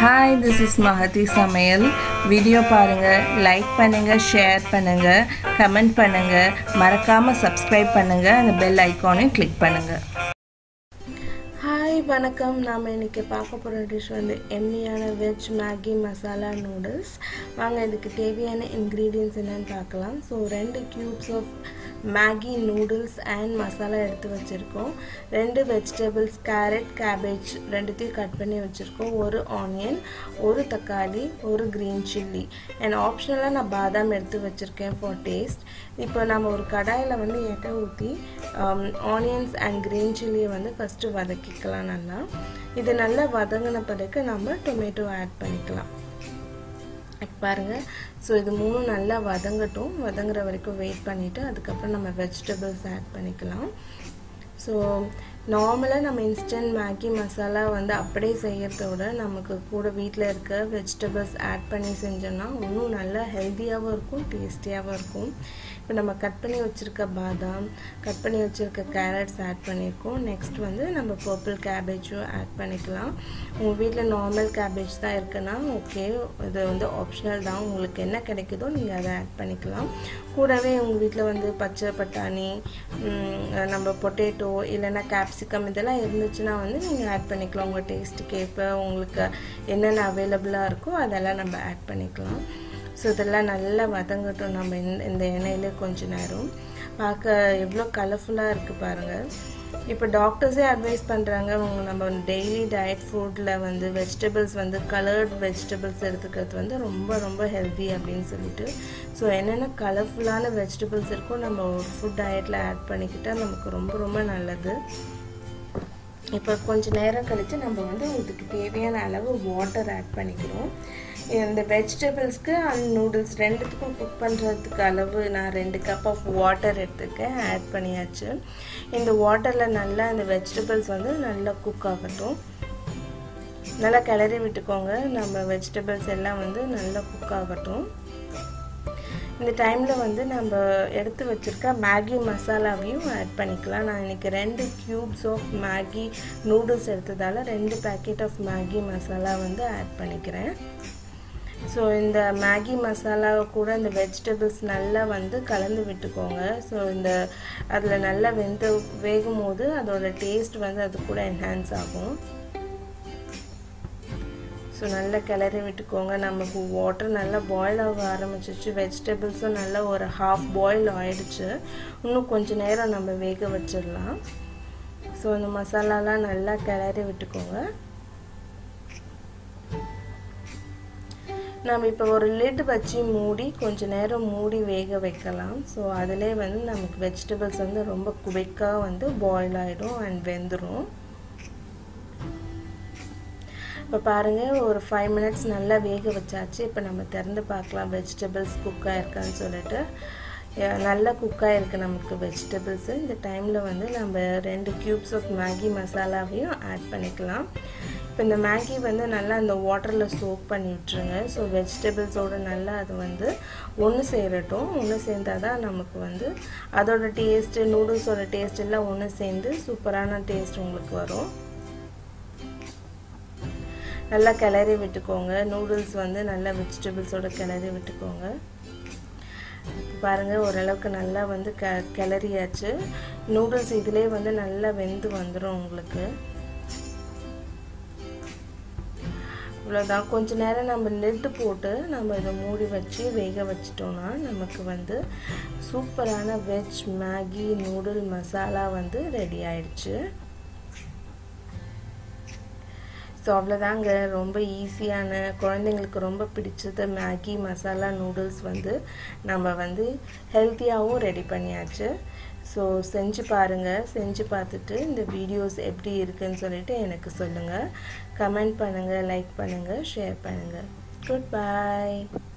hi this is Mahdi சமையல் video பாருங்கள் like பண்ணுங்கள் ஷேர் பண்ணுங்கள் கமெண்ட் பண்ணுங்கள் மறக்காமல் சப்ஸ்கிரைப் பண்ணுங்கள் அந்த பெல் ஐக்கானையும் கிளிக் பண்ணுங்கள் ஹாய் வணக்கம் நாம் இன்றைக்கி பார்க்க போகிற டிஷ் வந்து எம்மியான வெஜ் மேகி மசாலா நூடுல்ஸ் வாங்க இதுக்கு தேவையான இன்க்ரீடியன்ஸ் என்னென்னு பார்க்கலாம் ஸோ ரெண்டு cubes of Maggi noodles and masala எடுத்து வச்சுருக்கோம் ரெண்டு வெஜிடபிள்ஸ் கேரட் கேபேஜ் ரெண்டுத்தையும் கட் பண்ணி வச்சுருக்கோம் ஒரு ஆனியன் ஒரு தக்காளி ஒரு க்ரீன் சில்லி அண்ட் ஆப்ஷனலாக நான் பாதாம் எடுத்து வச்சுருக்கேன் ஃபார் டேஸ்ட் இப்போ நம்ம ஒரு கடாயில் வந்து எண்ணெய் ஊற்றி ஆனியன்ஸ் அண்ட் க்ரீன் சில்லியை வந்து ஃபஸ்ட்டு வதக்கிக்கலாம் நல்லா இது நல்லா வதங்கின பிறகு நம்ம டொமேட்டோ ஆட் பண்ணிக்கலாம் பாருங்கள் ஸோ இது மூணும் நல்லா வதங்கட்டும் வதங்குற வரைக்கும் வெயிட் பண்ணிவிட்டு அதுக்கப்புறம் நம்ம வெஜிடபிள்ஸ் ஆட் பண்ணிக்கலாம் ஸோ நார்மலாக நம்ம இன்ஸ்டன்ட் மேகி மசாலா வந்து அப்படியே செய்கிறத விட நமக்கு கூட வீட்டில் இருக்க வெஜிடபிள்ஸ் ஆட் பண்ணி செஞ்சோன்னா இன்னும் நல்லா ஹெல்த்தியாகவும் இருக்கும் டேஸ்டியாகவும் இருக்கும் இப்போ நம்ம கட் பண்ணி வச்சுருக்க பாதாம் கட் பண்ணி வச்சுருக்க கேரட்ஸ் ஆட் பண்ணியிருக்கோம் நெக்ஸ்ட் வந்து நம்ம பர்பிள் கேபேஜும் ஆட் பண்ணிக்கலாம் உங்கள் வீட்டில் நார்மல் கேபேஜ் தான் இருக்குன்னா ஓகே இது வந்து ஆப்ஷனல் தான் உங்களுக்கு என்ன கிடைக்குதோ நீங்கள் அதை ஆட் பண்ணிக்கலாம் கூடவே உங்கள் வீட்டில் வந்து பச்சை பட்டாணி நம்ம பொட்டேட்டோ இல்லைன்னா கேப்சிகம் இதெல்லாம் இருந்துச்சுன்னா வந்து நீங்கள் ஆட் பண்ணிக்கலாம் உங்கள் டேஸ்ட்டுக்கு ஏற்ப உங்களுக்கு என்னென்ன அவைலபிளாக இருக்கோ அதெல்லாம் நம்ம ஆட் பண்ணிக்கலாம் ஸோ இதெல்லாம் நல்லா வதங்கட்டும் நம்ம இந்த இந்த எண்ணெயிலே கொஞ்ச நேரம் பார்க்க எவ்வளோ கலர்ஃபுல்லாக இருக்குது பாருங்கள் இப்போ டாக்டர்ஸே அட்வைஸ் பண்ணுறாங்க உங்கள் நம்ம டெய்லி டயட் ஃபுட்டில் வந்து வெஜிடபிள்ஸ் வந்து கலர்ட் வெஜிடபிள்ஸ் எடுத்துக்கிறது வந்து ரொம்ப ரொம்ப ஹெல்த்தி அப்படின்னு சொல்லிட்டு ஸோ என்னென்ன கலர்ஃபுல்லான வெஜிடபிள்ஸ் இருக்கோ நம்ம ஒரு ஃபுட் டயட்டில் ஆட் பண்ணிக்கிட்டால் நமக்கு ரொம்ப ரொம்ப நல்லது இப்போ கொஞ்சம் நேரம் கழித்து நம்ம வந்து இதுக்கு தேவையான அளவு வாட்டர் ஆட் பண்ணிக்கிறோம் இந்த வெஜிடபிள்ஸ்க்கு அண்ட் நூடுல்ஸ் ரெண்டுத்துக்கும் குக் பண்ணுறதுக்கு அளவு நான் ரெண்டு கப் ஆஃப் வாட்டர் எடுத்துருக்கேன் ஆட் பண்ணியாச்சு இந்த வாட்டரில் நல்லா இந்த வெஜிடபிள்ஸ் வந்து நல்லா குக் ஆகட்டும் நல்லா கிளறி விட்டுக்கோங்க நம்ம வெஜிடபிள்ஸ் எல்லாம் வந்து நல்லா குக் ஆகட்டும் இந்த டைமில் வந்து நம்ம எடுத்து வச்சுருக்க மேகி மசாலாவையும் ஆட் பண்ணிக்கலாம் நான் இன்றைக்கி ரெண்டு க்யூப்ஸ் ஆஃப் மேகி நூடுல்ஸ் எடுத்ததால் ரெண்டு பேக்கெட் ஆஃப் மேகி மசாலா வந்து ஆட் பண்ணிக்கிறேன் ஸோ இந்த மேகி மசாலா கூட இந்த வெஜிடபிள்ஸ் நல்லா வந்து கலந்து விட்டுக்கோங்க ஸோ இந்த அதில் நல்லா வெந்து வேகும் போது அதோட டேஸ்ட் வந்து அது கூட என்ஹான்ஸ் ஆகும் ஸோ நல்லா கிளறி விட்டுக்கோங்க நமக்கு வாட்டர் நல்லா பாயில் ஆக ஆரம்பிச்சிச்சு வெஜிடபிள்ஸும் நல்லா ஒரு ஹாஃப் பாயில் ஆயிடுச்சு இன்னும் கொஞ்சம் நேரம் நம்ம வேக வச்சிடலாம் ஸோ இந்த மசாலாலாம் நல்லா கிளறி விட்டுக்கோங்க நம்ம இப்போ ஒரு லிட் வச்சு மூடி கொஞ்சம் நேரம் மூடி வேக வைக்கலாம் ஸோ அதிலே வந்து நமக்கு வெஜிடபிள்ஸ் வந்து ரொம்ப குவிக்காக வந்து பாயில் ஆகிடும் அண்ட் வெந்துடும் இப்போ பாருங்கள் ஒரு ஃபைவ் மினிட்ஸ் நல்லா வேக வச்சாச்சு இப்போ நம்ம திறந்து பார்க்கலாம் வெஜிடபிள்ஸ் குக்காக இருக்கான்னு சொல்லிட்டு நல்லா குக்காக இருக்குது நமக்கு வெஜிடபிள்ஸு இந்த டைமில் வந்து நம்ம ரெண்டு க்யூப்ஸ் ஆஃப் மேகி மசாலாவையும் ஆட் பண்ணிக்கலாம் இப்போ இந்த மேகி வந்து நல்லா அந்த வாட்டரில் சோக் பண்ணி விட்டுருங்க ஸோ வெஜிடபிள்ஸோடு நல்லா அது வந்து ஒன்று சேரட்டும் ஒன்று சேர்ந்தால் தான் நமக்கு வந்து அதோட டேஸ்ட்டு நூடுல்ஸோட டேஸ்ட் எல்லாம் ஒன்று சேர்ந்து சூப்பரான டேஸ்ட் உங்களுக்கு வரும் நல்லா கிளறி விட்டுக்கோங்க நூடுல்ஸ் வந்து நல்லா வெஜிடபிள்ஸோட கிளறி விட்டுக்கோங்க பாருங்கள் ஓரளவுக்கு நல்லா வந்து க கிளறியாச்சு நூடுல்ஸ் இதிலே வந்து நல்லா வெந்து வந்துடும் உங்களுக்கு இவ்வளோதான் கொஞ்ச நேரம் நம்ம லிட்டு போட்டு நம்ம இதை மூடி வச்சு வேக வச்சிட்டோம்னா நமக்கு வந்து சூப்பரான வெஜ் மேகி நூடுல் மசாலா வந்து ரெடி ஆயிடுச்சு ஸோ அவ்வளோதாங்க ரொம்ப ஈஸியான குழந்தைங்களுக்கு ரொம்ப பிடிச்சது மேகி மசாலா நூடுல்ஸ் வந்து நம்ம வந்து ஹெல்த்தியாகவும் ரெடி பண்ணியாச்சு ஸோ செஞ்சு பாருங்கள் செஞ்சு பார்த்துட்டு இந்த வீடியோஸ் எப்படி இருக்குன்னு சொல்லிட்டு எனக்கு சொல்லுங்கள் கமெண்ட் பண்ணுங்கள் லைக் பண்ணுங்கள் ஷேர் பண்ணுங்கள் குட் பாய்